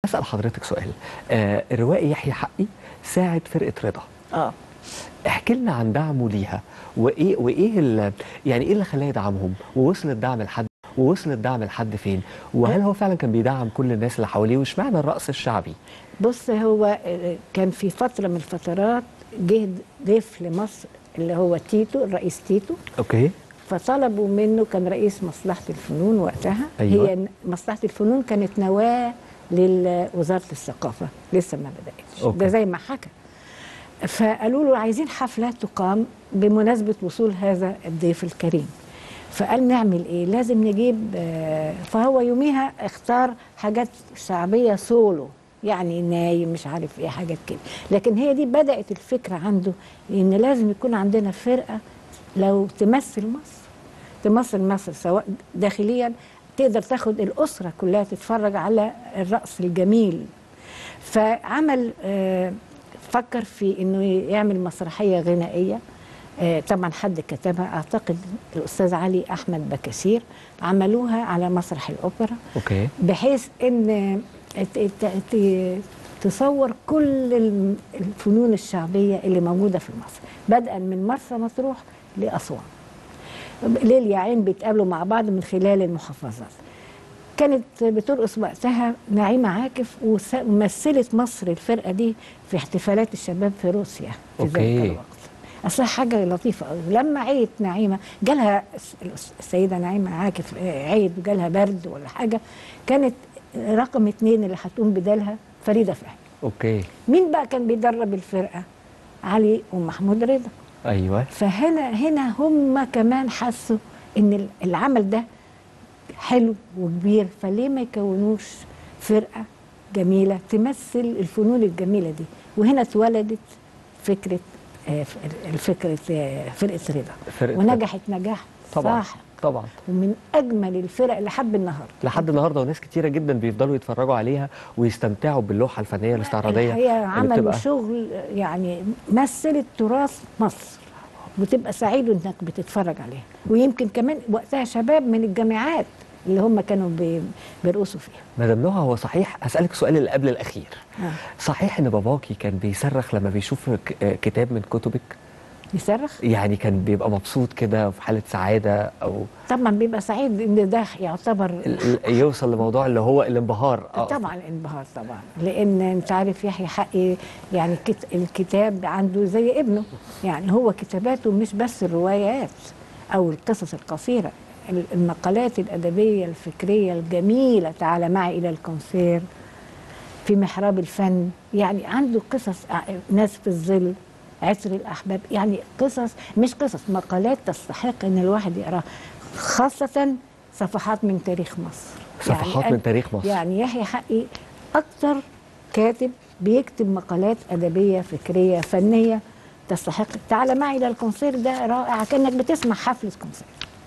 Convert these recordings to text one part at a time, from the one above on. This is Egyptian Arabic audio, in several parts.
اسال حضرتك سؤال آه الروائي يحيى حقي ساعد فرقه رضا اه احكي لنا عن دعمه ليها وايه وايه ال- يعني ايه اللي خلاه يدعمهم ووصل الدعم لحد ووصل الدعم لحد فين وهل هو فعلا كان بيدعم كل الناس اللي حواليه واشمعنى الرقص الشعبي بص هو آه، كان في فتره من الفترات جه ضيف لمصر اللي هو تيتو الرئيس تيتو اوكي فطلبوا منه كان رئيس مصلحه الفنون وقتها أيوة. هي ن- مصلحه الفنون كانت نواه لوزاره الثقافه لسه ما بداتش أوكي. ده زي ما حكى فقالوا له عايزين حفله تقام بمناسبه وصول هذا الضيف الكريم فقال نعمل ايه لازم نجيب آه، فهو يوميها اختار حاجات شعبيه سولو يعني نايم مش عارف ايه حاجات كده لكن هي دي بدات الفكره عنده ان لازم يكون عندنا فرقه لو تمثل مصر تمثل مصر سواء داخليا تقدر تاخد الاسره كلها تتفرج على الرقص الجميل فعمل آه، فكر في انه يعمل مسرحيه غنائيه آه، طبعا حد كتبها اعتقد الاستاذ علي احمد بكاسير عملوها على مسرح الاوبرا اوكي بحيث ان ت- ت- ت- تصور كل الم- الفنون الشعبيه اللي موجوده في مصر بدءا من مرسى مطروح لاسوان ليل يا عين بيتقابلوا مع بعض من خلال المحافظات كانت بترقص وقتها نعيمة عاكف وس- ومثلت مصر الفرقة دي في احتفالات الشباب في روسيا في أوكي. ذلك الوقت أصلا حاجة لطيفة قوي لما عيت نعيمة جالها الس- السيدة نعيمة عاكف آه، عيد وجالها برد ولا حاجة كانت رقم اتنين اللي هتقوم بدالها فريدة فهمي اوكي مين بقى كان بيدرب الفرقة علي ومحمود رضا ايوه فهنا هنا هم كمان حسوا ان العمل ده حلو وكبير فليه ما يكونوش فرقه جميله تمثل الفنون الجميله دي وهنا اتولدت فكره آه، الفكره آه، فرقه رضا فرقة ونجحت نجاح طبعا صح طبعا ومن اجمل الفرق لحد النهارده لحد النهارده وناس كتيره جدا بيفضلوا يتفرجوا عليها ويستمتعوا باللوحه الفنيه الاستعراضيه الحقيقه اللي عملوا بتبقى- شغل يعني مثلت تراث مصر وتبقى سعيد انك بتتفرج عليها ويمكن كمان وقتها شباب من الجامعات اللي هم كانوا بي- بيرقصوا فيها مدام نهى هو صحيح هسألك السؤال اللي قبل الأخير آه. صحيح إن باباكي كان بيصرخ لما بيشوف ك- آه، كتاب من كتبك يصرخ يعني كان بيبقى مبسوط كده في حالة سعادة أو طبعا بيبقى سعيد ان ده يعتبر ال- ال- يوصل لموضوع اللي هو الانبهار آه. طبعا الانبهار طبعا لان انت عارف يحيى حقي يعني كت- الكتاب عنده زي ابنه يعني هو كتاباته مش بس الروايات او القصص القصيره ال- المقالات الادبيه الفكريه الجميله تعال معي الى الكونسير في محراب الفن يعني عنده قصص ع- ناس في الظل عسر الاحباب يعني قصص مش قصص مقالات تستحق ان الواحد يقراها خاصه صفحات من تاريخ مصر صفحات يعني من تاريخ مصر. يعني يحيى حقي اكتر كاتب بيكتب مقالات ادبيه فكريه فنيه تستحق تعال معي الى الكونسير ده رائع كانك بتسمع حفله كونسير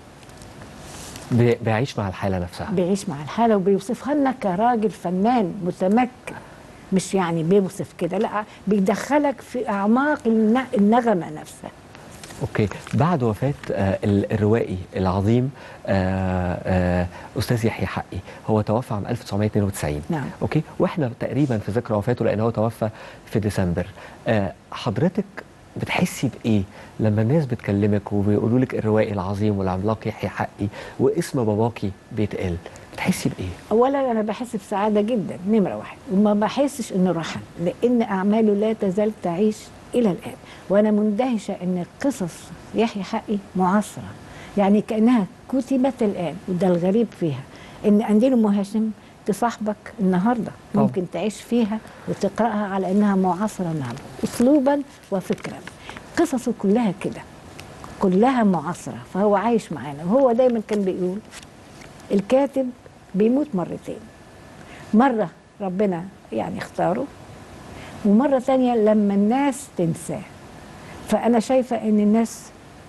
بي- بيعيش مع الحالة نفسها بيعيش مع الحاله وبيوصفها لنا كراجل فنان متمكن مش يعني بيوصف كده لا بيدخلك في اعماق الن- النغمه نفسها اوكي بعد وفاه آه ال- الروائي العظيم آه آه استاذ يحيى حقي هو توفى عام 1992 نعم. اوكي واحنا تقريبا في ذكرى وفاته لان هو توفى في ديسمبر آه حضرتك بتحسي بايه لما الناس بتكلمك وبيقولوا لك الروائي العظيم والعملاق يحيى حقي واسم باباكي بيتقال بتحسي بايه اولا انا بحس بسعاده جدا نمره واحد وما بحسش انه رحل لان اعماله لا تزال تعيش الى الان وانا مندهشه ان قصص يحيى حقي معاصره يعني كانها كتبت الان وده الغريب فيها ان انديل ام هاشم تصاحبك النهارده طبعا. ممكن تعيش فيها وتقراها على انها معاصره النهارده اسلوبا وفكرا قصصه كلها كده كلها معاصره فهو عايش معانا وهو دايما كان بيقول الكاتب بيموت مرتين مرة ربنا يعني اختاره ومرة تانية لما الناس تنساه فأنا شايفة إن الناس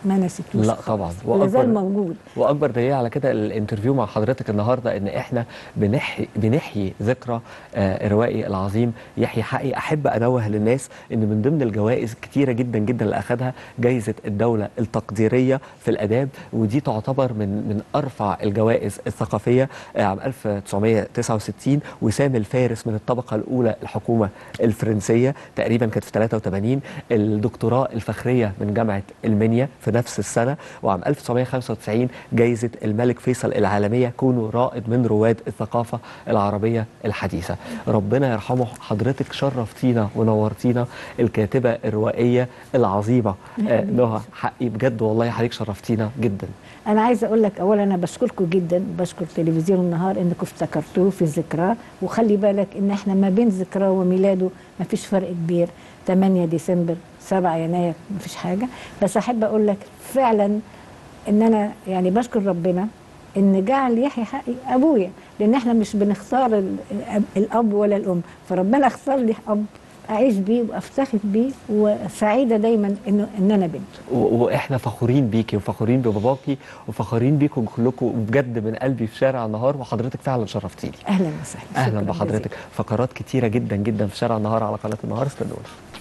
ما نسيتوش لا خالص. طبعا. لا زال وأكبر- موجود واكبر دليل على كده الانترفيو مع حضرتك النهارده ان احنا بنحيي بنحيي ذكرى آه، الروائي العظيم يحيى حقي احب انوه للناس ان من ضمن الجوائز كتيره جدا جدا اللي اخذها جائزه الدوله التقديريه في الاداب ودي تعتبر من من ارفع الجوائز الثقافيه آه، عام 1969 وسام الفارس من الطبقه الاولى الحكومه الفرنسيه تقريبا كانت في 83 الدكتوراه الفخريه من جامعه المنيا في نفس السنه وعام 1995 جائزه الملك فيصل العالميه كونوا رائد من رواد الثقافه العربيه الحديثه ربنا يرحمه حضرتك شرفتينا ونورتينا الكاتبه الروائيه العظيمه آه، نهى حقي بجد والله حضرتك شرفتينا جدا انا عايزه اقول لك اولا انا بشكركم جدا بشكر تلفزيون النهار انكم افتكرتوه في ذكراه وخلي بالك ان احنا ما بين ذكراه وميلاده ما فيش فرق كبير 8 ديسمبر 7 يناير ما فيش حاجه بس احب اقول لك فعلا ان انا يعني بشكر ربنا ان جعل يحيى حقي ابويا لان احنا مش بنختار ال- الأب- الاب ولا الام فربنا اختار لي اب اعيش بيه وافتخر بيه وسعيده دايما انه ان انا بنته و- واحنا فخورين بيكي وفخورين بباباكي وفخورين بيكم كلكم بجد من قلبي في شارع النهار وحضرتك فعلا شرفتيني اهلا وسهلا اهلا شكراً بحضرتك جزيلاً. فقرات كتيره جدا جدا في شارع النهار على قناه النهار استنونا